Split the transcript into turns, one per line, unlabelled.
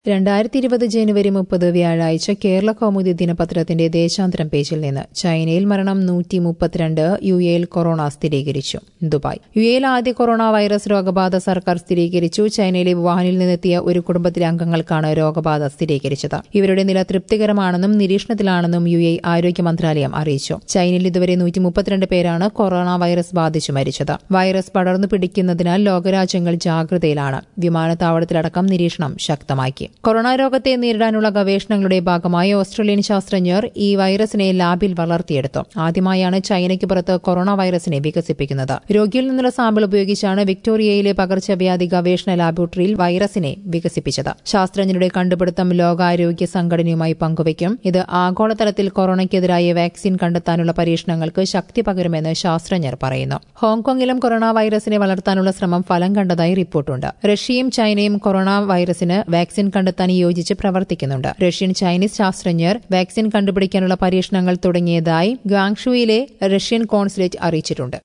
രണ്ടായിരത്തി ഇരുപത് ജനുവരി മുപ്പത് വ്യാഴാഴ്ച കേരള കൗമുദി ദിനപത്രത്തിന്റെ ദേശാന്തരം പേജിൽ നിന്ന് ചൈനയിൽ മരണം നൂറ്റി മുപ്പത്തിരണ്ട് യു എയിൽ കൊറോണ സ്ഥിരീകരിച്ചു ദുബായ് യു എയിൽ ആദ്യ കൊറോണ വൈറസ് രോഗബാധ സർക്കാർ സ്ഥിരീകരിച്ചു ചൈനയിലെ വുഹാനിൽ നിന്നെത്തിയ ഒരു കുടുംബത്തിലെ അംഗങ്ങൾക്കാണ് രോഗബാധ സ്ഥിരീകരിച്ചത് ഇവരുടെ നില തൃപ്തികരമാണെന്നും നിരീക്ഷണത്തിലാണെന്നും യു എ ആരോഗ്യ മന്ത്രാലയം അറിയിച്ചു ചൈനയിൽ ഇതുവരെ നൂറ്റി മുപ്പത്തിരണ്ട് പേരാണ് കൊറോണ വൈറസ് ബാധിച്ചു മരിച്ചത് വൈറസ് പടർന്നു പിടിക്കുന്നതിനാൽ ലോകരാജ്യങ്ങൾ ജാഗ്രതയിലാണ് വിമാനത്താവളത്തിലടക്കം നിരീക്ഷണം ശക്തമാക്കി കൊറോണ രോഗത്തെ നേരിടാനുള്ള ഗവേഷണങ്ങളുടെ ഭാഗമായി ഓസ്ട്രേലിയൻ ശാസ്ത്രജ്ഞർ ഈ വൈറസിനെ ലാബിൽ വളർത്തിയെടുത്തു ആദ്യമായാണ് ചൈനയ്ക്ക് പുറത്ത് കൊറോണ വൈറസിനെ വികസിപ്പിക്കുന്നത് രോഗിയിൽ നിന്നുള്ള സാമ്പിൾ ഉപയോഗിച്ചാണ് വിക്ടോറിയയിലെ പകർച്ചവ്യാധി ഗവേഷണ ലാബോറട്ടറിയിൽ വൈറസിനെ വികസിപ്പിച്ചത് ശാസ്ത്രജ്ഞരുടെ കണ്ടുപിടുത്തം ലോകാരോഗ്യ സംഘടനയുമായി പങ്കുവയ്ക്കും ഇത് ആഗോളതലത്തിൽ കൊറോണയ്ക്കെതിരായ വാക്സിൻ കണ്ടെത്താനുള്ള പരീക്ഷണങ്ങൾക്ക് ശക്തി പകരുമെന്ന് ശാസ്ത്രജ്ഞർ പറയുന്നു ഹോങ്കോങ്ങിലും കൊറോണ വൈറസിനെ വളർത്താനുള്ള ശ്രമം ഫലം കണ്ടതായി റിപ്പോർട്ടുണ്ട് റഷ്യയും ചൈനയും കൊറോണ വൈറസിന് വാക്സിൻ കണ്ടെത്താൻ യോജിച്ച് പ്രവർത്തിക്കുന്നുണ്ട് റഷ്യൻ ചൈനീസ് ശാസ്ത്രജ്ഞർ വാക്സിൻ കണ്ടുപിടിക്കാനുള്ള പരീക്ഷണങ്ങൾ തുടങ്ങിയതായി ഗ്വാങ്ഷുയിലെ റഷ്യൻ കോൺസുലേറ്റ് അറിയിച്ചിട്ടുണ്ട്